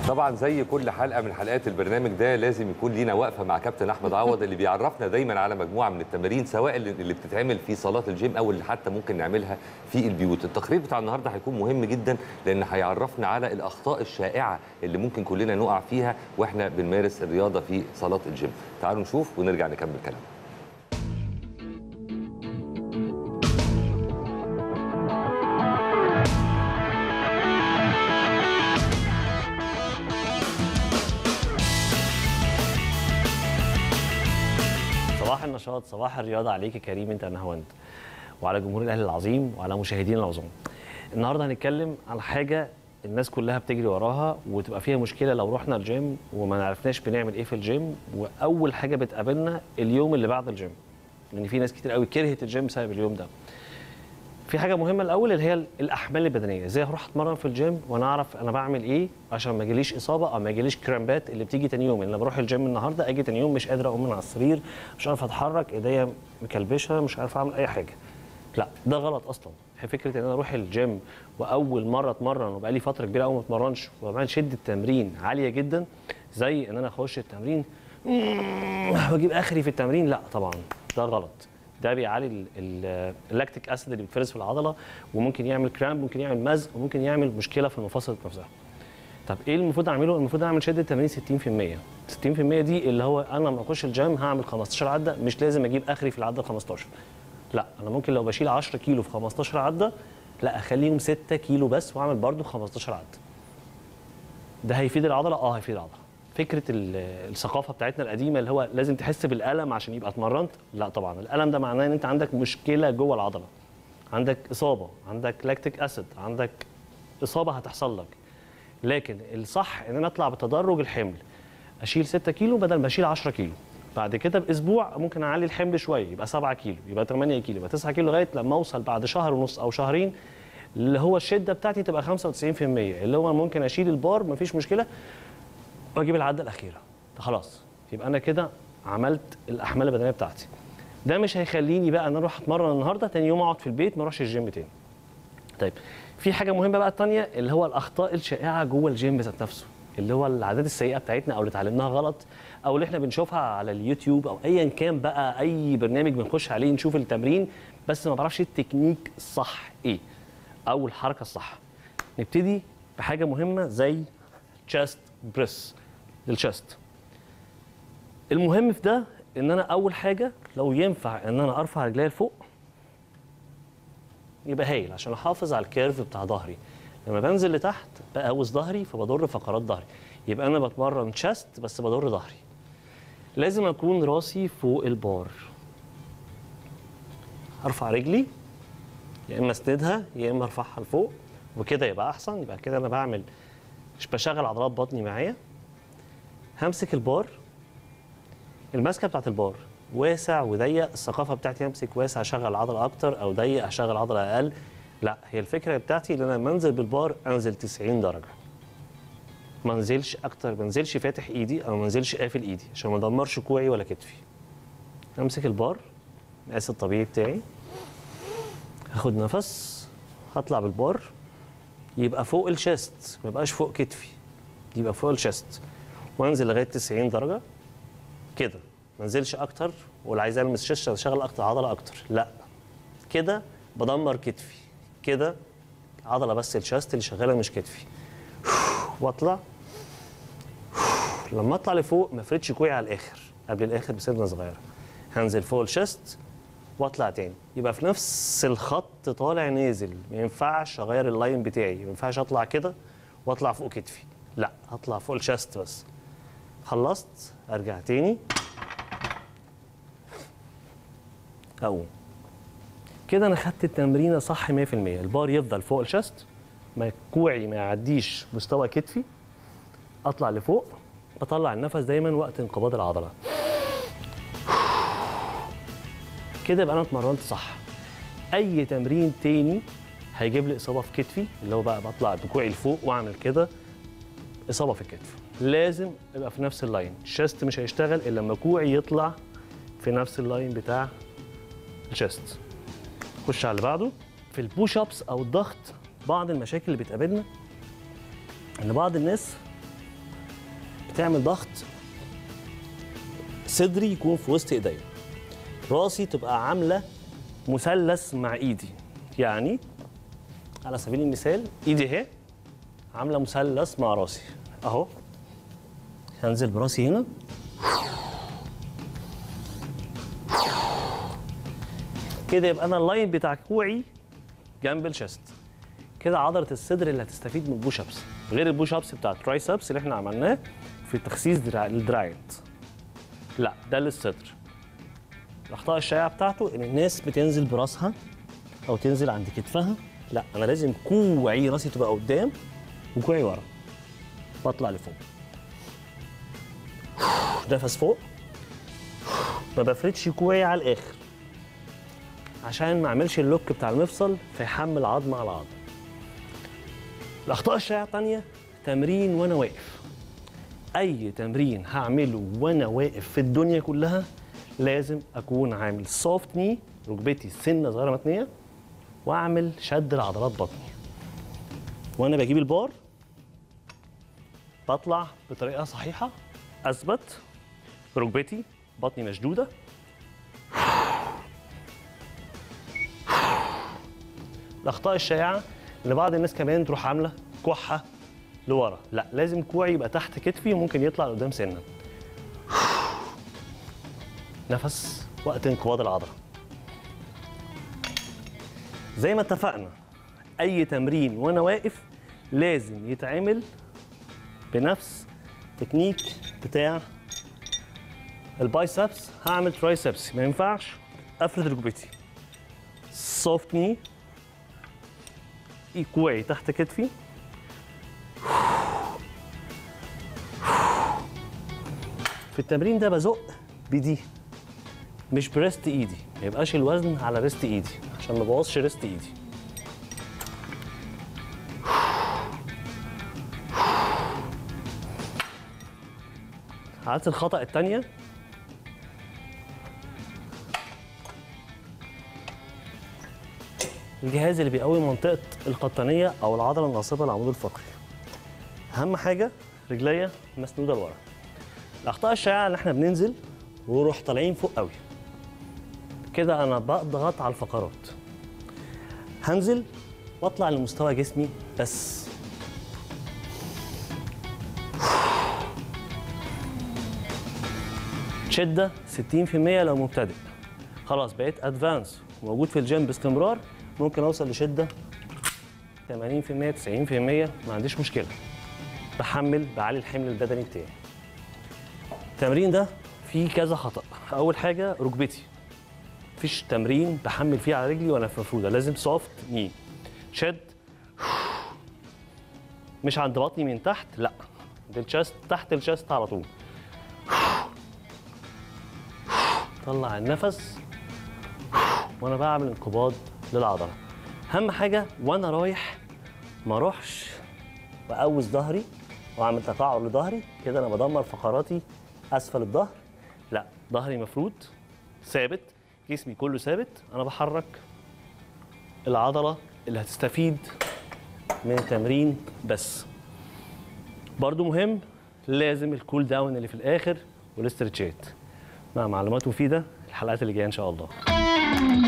طبعا زي كل حلقه من حلقات البرنامج ده لازم يكون لينا وقفه مع كابتن احمد عوض اللي بيعرفنا دايما على مجموعه من التمارين سواء اللي اللي بتتعمل في صالات الجيم او اللي حتى ممكن نعملها في البيوت التقرير بتاع النهارده هيكون مهم جدا لان هيعرفنا على الاخطاء الشائعه اللي ممكن كلنا نقع فيها واحنا بنمارس الرياضه في صالات الجيم تعالوا نشوف ونرجع نكمل كلام صباح النشاط صباح الرياضه عليك يا كريم انت نهاوند وعلى جمهور الاهلي العظيم وعلى مشاهدينا العظام النهارده هنتكلم عن حاجه الناس كلها بتجري وراها وتبقى فيها مشكله لو رحنا الجيم وما عرفناش بنعمل ايه في الجيم واول حاجه بتقابلنا اليوم اللي بعد الجيم لان في ناس كتير قوي كرهت الجيم بسبب اليوم ده في حاجه مهمه الاول اللي هي الاحمال البدنيه ازاي هروح اتمرن في الجيم وانا اعرف انا بعمل ايه عشان ما يجيليش اصابه او ما يجيليش كرامبات اللي بتيجي تاني يوم لما بروح الجيم النهارده اجي تاني يوم مش قادر اقوم من على السرير مش عارف اتحرك ايديا مكلبشه مش عارف اعمل اي حاجه لا ده غلط اصلا هي فكره ان انا اروح الجيم واول مره اتمرن وبقالي فتره كبيره قوي ما اتمرنش وبعمل شده تمرين عاليه جدا زي ان انا اخش التمرين واجيب اخري في التمرين لا طبعا ده غلط ده بيعلي ال- ال- اللاكتيك اسيد اللي بيتفرز في العضله وممكن يعمل كرامب ممكن يعمل مزق وممكن يعمل مشكله في المفاصل نفسها طب ايه المفروض اعمله المفروض اعمل شده تمرين 60% 60% دي اللي هو انا لما اخش الجيم هعمل 15 عده مش لازم اجيب اخري في العده 15 لا انا ممكن لو بشيل 10 كيلو في 15 عده لا اخليهم 6 كيلو بس واعمل برضو 15 عده ده هيفيد العضله اه هيفيد العضله فكره ال- الثقافه بتاعتنا القديمه اللي هو لازم تحس بالالم عشان يبقى اتمرنت لا طبعا الالم ده معناه ان انت عندك مشكله جوه العضله عندك اصابه عندك لاكتيك اسيد عندك اصابه هتحصل لك لكن الصح ان انا اطلع بتدرج الحمل اشيل 6 كيلو بدل ما اشيل 10 كيلو بعد كده باسبوع ممكن اعلي الحمل شويه يبقى 7 كيلو يبقى 8 كيلو يبقى 9 كيلو لغايه لما اوصل بعد شهر ونص او شهرين اللي هو الشده بتاعتي تبقى 95% اللي هو ممكن اشيل البار مفيش مشكله واجيب العده الاخيره ده خلاص يبقى انا كده عملت الاحمال البدنيه بتاعتي ده مش هيخليني بقى ان انا اروح اتمرن النهارده تاني يوم اقعد في البيت ما اروحش الجيم تاني طيب في حاجه مهمه بقى الثانيه اللي هو الاخطاء الشائعه جوه الجيم ذات نفسه اللي هو العادات السيئه بتاعتنا او اللي اتعلمناها غلط او اللي احنا بنشوفها على اليوتيوب او ايا كان بقى اي برنامج بنخش عليه نشوف التمرين بس ما بعرفش التكنيك الصح ايه او الحركه الصح نبتدي بحاجه مهمه زي تشست بريس للشست المهم في ده ان انا اول حاجه لو ينفع ان انا ارفع رجلي لفوق يبقى هايل عشان احافظ على الكيرف بتاع ظهري لما بنزل لتحت بقوس ظهري فبضر فقرات ظهري يبقى انا بتمرن تشست بس بضر ظهري لازم اكون راسي فوق البار ارفع رجلي يا اما اسندها يا اما ارفعها لفوق وكده يبقى احسن يبقى كده انا بعمل مش بشغل عضلات بطني معايا همسك البار الماسكه بتاعت البار واسع وضيق الثقافه بتاعتي امسك واسع اشغل عضله اكتر او ضيق اشغل عضله اقل لا هي الفكره بتاعتي ان انا لما انزل بالبار انزل 90 درجه ما انزلش اكتر ما انزلش فاتح ايدي او ما انزلش قافل ايدي عشان ما ادمرش كوعي ولا كتفي امسك البار المقاس الطبيعي بتاعي هاخد نفس هطلع بالبار يبقى فوق الشيست ما يبقاش فوق كتفي يبقى فوق الشيست وانزل لغايه 90 درجه كده ما انزلش اكتر واللي عايز المس شاشه اشغل اكتر عضله اكتر لا كده بدمر كتفي كده عضله بس الشاست اللي شغاله مش كتفي واطلع لما اطلع لفوق ما افردش كوعي على الاخر قبل الاخر بسنه صغيره هنزل فوق الشست واطلع تاني يبقى في نفس الخط طالع نازل ما ينفعش اغير اللاين بتاعي ما ينفعش اطلع كده واطلع فوق كتفي لا هطلع فوق الشست بس خلصت ارجع تاني اقوم كده انا خدت التمرينه صح 100% البار يفضل فوق الشست ما كوعي ما يعديش مستوى كتفي اطلع لفوق بطلع النفس دايما وقت انقباض العضله كده يبقى انا اتمرنت صح اي تمرين تاني هيجيب لي اصابه في كتفي اللي هو بقى بطلع بكوعي لفوق واعمل كده اصابه في الكتف لازم ابقى في نفس اللاين الشست مش هيشتغل الا لما كوعي يطلع في نفس اللاين بتاع الشست خش على اللي بعده في البوش ابس او الضغط بعض المشاكل اللي بتقابلنا ان بعض الناس تعمل ضغط صدري يكون في وسط ايديا راسي تبقى عامله مثلث مع ايدي يعني على سبيل المثال ايدي اهي عامله مثلث مع راسي اهو هنزل براسي هنا كده يبقى انا اللاين بتاع كوعي جنب الشست كده عضله الصدر اللي هتستفيد من البوش ابس غير البوش ابس بتاع الترايسبس اللي احنا عملناه في تخسيس دراع الدراعات لا ده للصدر الاخطاء الشائعه بتاعته ان الناس بتنزل براسها او تنزل عند كتفها لا انا لازم كوعي راسي تبقى قدام وكوعي ورا بطلع لفوق نفس فوق ما بفردش كوعي على الاخر عشان ما اعملش اللوك بتاع المفصل فيحمل عظم على عظم الاخطاء الشائعه الثانيه تمرين وانا واقف اي تمرين هعمله وانا واقف في الدنيا كلها لازم اكون عامل سوفت ني ركبتي سنه صغيره متنيه واعمل شد لعضلات بطني وانا بجيب البار بطلع بطريقه صحيحه اثبت ركبتي بطني مشدوده الاخطاء الشائعه ان بعض الناس كمان تروح عامله كحه لورا لا لازم كوعي يبقى تحت كتفي وممكن يطلع لقدام سنه نفس وقت انقباض العضله زي ما اتفقنا اي تمرين وانا واقف لازم يتعمل بنفس تكنيك بتاع البايسبس هعمل ترايسبس ما ينفعش افرد ركبتي سوفت ني كوعي تحت كتفي في التمرين ده بزق بدي مش بريست ايدي ما يبقاش الوزن على ريست ايدي عشان ما بوظش ريست ايدي عادة الخطأ التانية الجهاز اللي بيقوي منطقة القطنية أو العضلة الناصبة للعمود الفقري أهم حاجة رجليا مسنودة لورا الأخطاء الشائعة اللي احنا بننزل ونروح طالعين فوق قوي كده أنا بضغط على الفقرات هنزل واطلع لمستوى جسمي بس شدة 60% لو مبتدئ خلاص بقيت ادفانس وموجود في الجيم باستمرار ممكن اوصل لشدة 80% 90% ما عنديش مشكلة بحمل بعلي الحمل البدني بتاعي التمرين ده فيه كذا خطأ أول حاجة ركبتي مفيش تمرين بحمل فيه على رجلي وانا مفروده لازم سوفت ني شد مش عند بطني من تحت لا عند الشست تحت الشست على طول طلع النفس وانا بعمل انقباض للعضله اهم حاجه وانا رايح ما اروحش واقوس ظهري واعمل تقاعد لظهري كده انا بدمر فقراتي اسفل الظهر لا ظهري مفرود ثابت جسمي كله ثابت انا بحرك العضله اللي هتستفيد من التمرين بس برضو مهم لازم الكول داون اللي في الاخر والاسترتشات مع معلومات مفيده الحلقات اللي جايه ان شاء الله